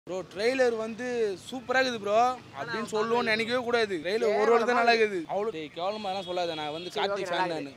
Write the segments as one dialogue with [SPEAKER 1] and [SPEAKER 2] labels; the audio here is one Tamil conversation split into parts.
[SPEAKER 1] ப்ரோ ட்ரெய்லர் வந்து சூப்பராக இருக்குது ப்ரோ அப்படின்னு சொல்லுவோம்னு நினைக்கவே கூடாது ட்ரெய்லர் ஒரு ஒரு தான் நல்லா இருக்குது அவ்வளோ டேய் கேவலமாலாம் சொல்லாத நான் வந்து கார்த்திக் ஃபேன் நான்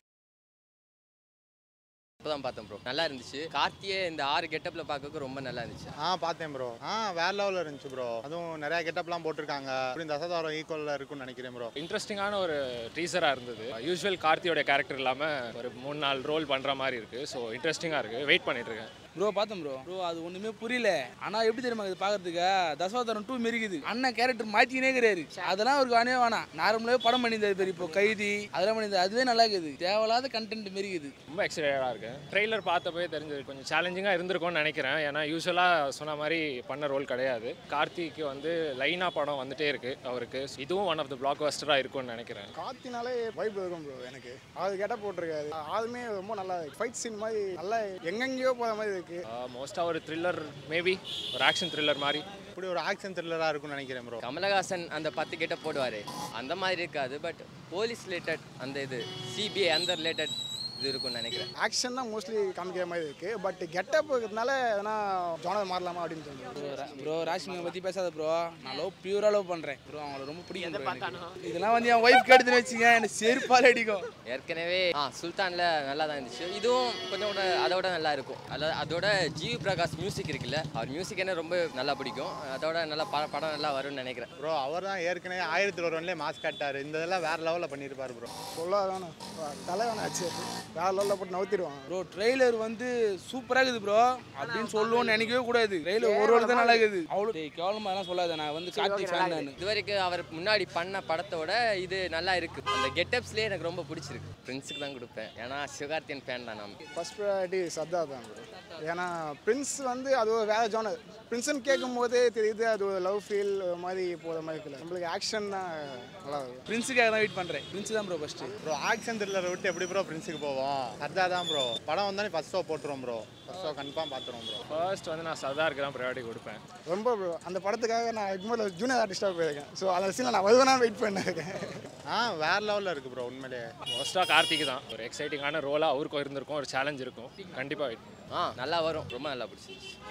[SPEAKER 2] இப்போதான் பார்த்தேன் ப்ரோ நல்லா இருந்துச்சு கார்த்தியே இந்த ஆறு கெட்டப்பில் பார்க்கறதுக்கு ரொம்ப நல்லா இருந்துச்சு
[SPEAKER 3] ஆ பார்த்தேன் ப்ரோ ஆ வேற லெவலில் இருந்துச்சு ப்ரோ அதுவும் நிறைய கெட்டப்லாம் போட்டிருக்காங்க அப்படி தசதாரம் ஈக்குவலில் இருக்கும்னு நினைக்கிறேன் ப்ரோ
[SPEAKER 4] இன்ட்ரெஸ்டிங்கான ஒரு டீசராக இருந்தது யூஸ்வல் கார்த்தியோட கேரக்டர் இல்லாமல் ஒரு மூணு நாலு ரோல் பண்ணுற மாதிரி இருக்குது ஸோ இன்ட்ரெஸ்டிங்காக இருக்குது வெயிட் பண்ணிட்டு இருக்கேன்
[SPEAKER 1] ப்ரோ பார்த்தேன் ப்ரோ ப்ரோ அது ஒன்றுமே புரியல ஆனால் எப்படி தெரியுமா இது பார்க்கறதுக்கு தசவதாரம் டூ மிரிக்குது அண்ணன் கேரக்டர் மாற்றினே கிடையாது அதெல்லாம் அவருக்கு வேணவே வேணாம் நார்மலாகவே படம் பண்ணியிருந்தாரு பெரிய இப்போ கைதி அதெல்லாம் பண்ணியிருந்தாரு அதுவே நல்லா இருக்குது தேவையில்லாத கண்டென்ட் மிரிக்குது
[SPEAKER 4] ரொம்ப எக்ஸைட்டடாக இருக்கேன் ட்ரெய்லர் பார்த்தப்பவே தெரிஞ்சது கொஞ்சம் சேலஞ்சிங்காக இருந்திருக்கும்னு நினைக்கிறேன் ஏன்னா யூஸ்வலாக சொன்ன மாதிரி பண்ண ரோல் கிடையாது கார்த்திக்கு வந்து லைனாக படம் வந்துட்டே இருக்குது அவருக்கு இதுவும் ஒன் ஆஃப் த பிளாக் பஸ்டராக இருக்கும்னு நினைக்கிறேன்
[SPEAKER 5] காத்தினாலே வைப் இருக்கும் ப்ரோ எனக்கு அது கெட்ட போட்டிருக்காரு ஆளுமே ரொம்ப நல்லா ஃபைட் சீன் மாதிரி நல்லா எங்கெங்கேயோ போகிற மாதிரி இருக்கு
[SPEAKER 4] மோஸ்ட்டாக ஒரு த்ரில்லர் மேபி ஒரு ஆக்ஷன் த்ரில்லர் மாதிரி
[SPEAKER 3] இப்படி ஒரு ஆக்ஷன் த்ரில்லராக இருக்கும்னு நினைக்கிறேன் ப்ரோ
[SPEAKER 2] கமலஹாசன் அந்த பத்து கெட்ட போடுவார் அந்த மாதிரி இருக்காது பட் போலீஸ் ரிலேட்டட் அந்த இது சிபிஐ அந்த ரிலேட்டட் இது இருக்கும்னு நினைக்கிறேன்
[SPEAKER 5] ஆக்ஷன் தான் மோஸ்ட்லி காமிக்கிற மாதிரி இருக்கு பட் கெட்டப் இருக்கிறதுனால எதனா ஜானர் மாறலாமா அப்படின்னு தோணுது
[SPEAKER 1] ப்ரோ ராஷ்மிகா பற்றி பேசாத ப்ரோ நான் லவ் பியூராக லவ் பண்ணுறேன் ப்ரோ அவங்கள ரொம்ப பிடிக்கும் bro எனக்கு. இதெல்லாம் வந்து என் ஒய்ஃப் கேட்டுதுன்னு வச்சுங்க எனக்கு செருப்பால் அடிக்கும்
[SPEAKER 2] ஏற்கனவே ஆ சுல்தானில் நல்லா தான் இருந்துச்சு இதுவும் கொஞ்சம் கூட அதோட நல்லா இருக்கும் அதாவது அதோட ஜிவி பிரகாஷ் மியூசிக் இருக்குல்ல அவர் மியூசிக் என்ன ரொம்ப நல்லா பிடிக்கும் அதோட நல்லா ப படம் நல்லா வரும்னு நினைக்கிறேன்
[SPEAKER 3] ப்ரோ அவர் தான் ஏற்கனவே ஆயிரத்தி ஒரு ஒன்லேயே மாஸ்க் காட்டாரு இந்த இதெல்லாம் வேற லெவலில் பண்ணியிருப்பாரு ப்ரோ
[SPEAKER 5] சொல்ல வேணும் தலை வேணும் ஆச்சு வேற லெவலில் போட்டு நவுத்திடுவான்
[SPEAKER 1] ப்ரோ ட்ரெய்லர் வந்து சூப்பராக இருக்குது ப்ரோ அப்படின்னு சொல்லுவோம்னு நினைக்கவே கூடாது ட்ரெய்லர் ஒரு ஒரு தான் நல்லா இருக்குது அவ்வளோ டேய் கேவலமாலாம் சொல்லாத நான் வந்து கார்த்திக் ஃபேன் நான்
[SPEAKER 2] இது வரைக்கும் அவர் முன்னாடி பண்ண படத்தோட இது நல்லா இருக்கு அந்த கெட்டப்ஸ்லேயே எனக்கு ரொம்ப பிடிச்சிருக்கு பிரின்ஸுக்கு தான் கொடுப்பேன் ஏன்னா சிவகார்த்தியன் ஃபேன் தான் நம்ம
[SPEAKER 5] ஃபர்ஸ்ட் ப்ரையாரிட்டி சத்தா தான் bro. ஏன்னா பிரின்ஸ் வந்து அது ஒரு வேற ஜானர் பிரின்ஸ்னு கேட்கும் போதே தெரியுது அது ஒரு லவ் ஃபீல் மாதிரி போகிற மாதிரி இருக்குல்ல நம்மளுக்கு ஆக்ஷன் தான் நல்லா இருக்கும்
[SPEAKER 1] பிரின்ஸுக்காக தான் வெயிட் பண்ணுறேன் பிரின்ஸ் தான் ப்ரோ ஃபஸ்ட்டு
[SPEAKER 3] ப்ரோ ஆக்ஷன் த்ரில்லரை விட்டு எப்படி ப்ரோ பிரின்ஸுக்கு போவோம் சர்தா தான் ப்ரோ படம் வந்தாலே ஃபர்ஸ்ட் ஷோ போட்டுருவோம் ப்ரோ ஃபர்ஸ்ட் ஷோ கன்ஃபார்ம் பார்த்துருவோம் ப்ரோ
[SPEAKER 4] ஃபர்ஸ்ட் வந்து நான் சர்தாருக்கு தான் ப்ரையாரிட்டி கொடுப்பேன்
[SPEAKER 5] ரொம்ப bro. அந்த படத்துக்காக நான் எக்மோரில் ஜூனியர் ஆர்டிஸ்டாக போயிருக்கேன் ஸோ அந்த சீனில் நான் வருவேனா வெயிட் பண்ணிருக்கேன்
[SPEAKER 3] ஆ வேற லெவலில் இருக்குது ப்ரோ உண்மையிலேயே
[SPEAKER 4] மோஸ்ட்டாக கார்த்திக் தான் ஒரு எக்ஸைட்டிங்கான ரோலாக அவருக்கும் இருந்திருக்கும் ஒரு சேலஞ்ச் இருக்கும் கண்டிப்பாக வெயிட்
[SPEAKER 2] ஆ நல்லா வரும் ரொம்ப நல்லா பிடிச்சிருந்துச்சு